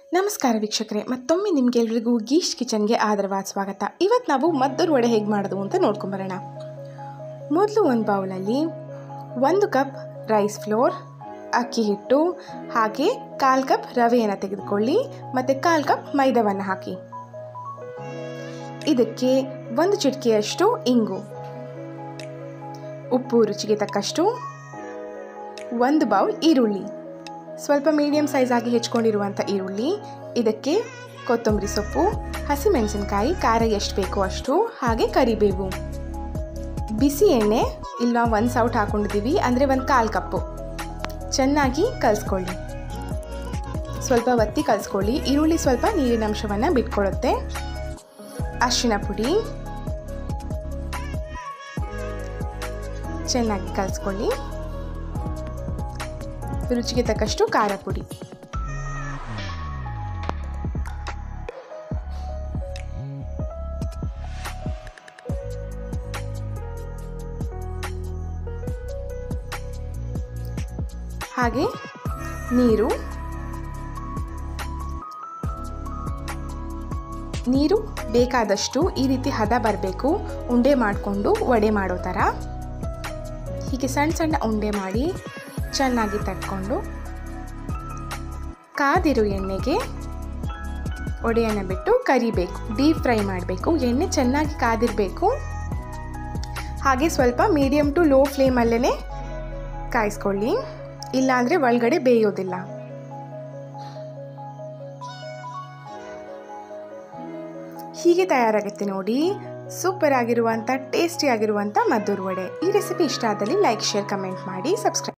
ನಮಸ್ಕಾರ ವೀಕ್ಷಕರೇ ಮತ್ತೊಮ್ಮೆ ನಿಮಗೆಲ್ರಿಗೂ ಗೀಶ್ ಕಿಚನ್ಗೆ ಆದರವಾದ ಸ್ವಾಗತ ಇವತ್ತು ನಾವು ಮದ್ದೂರು ವಡೆ ಹೇಗೆ ಮಾಡೋದು ಅಂತ ನೋಡ್ಕೊಂಬರೋಣ ಮೊದಲು ಒಂದು ಬೌಲಲ್ಲಿ ಒಂದು ಕಪ್ ರೈಸ್ ಫ್ಲೋರ್ ಅಕ್ಕಿ ಹಿಟ್ಟು ಹಾಗೆ ಕಾಲು ಕಪ್ ರವೆಯನ್ನು ತೆಗೆದುಕೊಳ್ಳಿ ಮತ್ತು ಕಾಲು ಕಪ್ ಮೈದಾವನ್ನು ಹಾಕಿ ಇದಕ್ಕೆ ಒಂದು ಚಿಟಿಕೆಯಷ್ಟು ಇಂಗು ಉಪ್ಪು ರುಚಿಗೆ ತಕ್ಕಷ್ಟು ಒಂದು ಬೌಲ್ ಈರುಳ್ಳಿ ಸ್ವಲ್ಪ ಮೀಡಿಯಮ್ ಸೈಜ್ ಆಗಿ ಹೆಚ್ಕೊಂಡಿರುವಂಥ ಈರುಳ್ಳಿ ಇದಕ್ಕೆ ಕೊತ್ತಂಬರಿ ಸೊಪ್ಪು ಹಸಿಮೆಣಸಿನಕಾಯಿ ಖಾರ ಎಷ್ಟು ಬೇಕೋ ಅಷ್ಟು ಹಾಗೆ ಕರಿಬೇವು ಬಿಸಿ ಎಣ್ಣೆ ಇಲ್ಲಿ ನಾವು ಒಂದು ಸೌಟ್ ಹಾಕೊಂಡಿದ್ದೀವಿ ಅಂದರೆ ಒಂದು ಕಾಲು ಕಪ್ಪು ಚೆನ್ನಾಗಿ ಕಲಿಸ್ಕೊಳ್ಳಿ ಸ್ವಲ್ಪ ಒತ್ತಿ ಕಲಿಸ್ಕೊಳ್ಳಿ ಈರುಳ್ಳಿ ಸ್ವಲ್ಪ ನೀರಿನ ಅಂಶವನ್ನು ಬಿಟ್ಕೊಳ್ಳುತ್ತೆ ಅರಿಶಿನ ಪುಡಿ ಚೆನ್ನಾಗಿ ಕಲಿಸ್ಕೊಳ್ಳಿ ರುಚಿಗೆ ತಕ್ಕಷ್ಟು ಖಾರ ಪುಡಿ ಹಾಗೆ ನೀರು ನೀರು ಬೇಕಾದಷ್ಟು ಈ ರೀತಿ ಹದ ಬರಬೇಕು ಉಂಡೆ ಮಾಡಿಕೊಂಡು ವಡೆ ಮಾಡೋ ಥರ ಹೀಗೆ ಸಣ್ಣ ಸಣ್ಣ ಉಂಡೆ ಮಾಡಿ ಚೆನ್ನಾಗಿ ತಟ್ಕೊಂಡು ಕಾದಿರೋ ಎಣ್ಣೆಗೆ ಒಡೆಯನ್ನು ಬಿಟ್ಟು ಕರಿಬೇಕು ಡೀಪ್ ಫ್ರೈ ಮಾಡಬೇಕು ಎಣ್ಣೆ ಚೆನ್ನಾಗಿ ಕಾದಿರಬೇಕು ಹಾಗೆ ಸ್ವಲ್ಪ ಮೀಡಿಯಮ್ ಟು ಲೋ ಫ್ಲೇಮಲ್ಲೇ ಕಾಯಿಸ್ಕೊಳ್ಳಿ ಇಲ್ಲಾಂದರೆ ಒಳಗಡೆ ಬೇಯೋದಿಲ್ಲ ಹೀಗೆ ತಯಾರಾಗುತ್ತೆ ನೋಡಿ ಸೂಪರ್ ಆಗಿರುವಂಥ ಟೇಸ್ಟಿ ಆಗಿರುವಂಥ ಮದ್ದೂರು ವಡೆ ಈ ರೆಸಿಪಿ ಇಷ್ಟ ಆದಲ್ಲಿ ಲೈಕ್ ಶೇರ್ ಕಮೆಂಟ್ ಮಾಡಿ ಸಬ್ಸ್ಕ್ರೈಬ್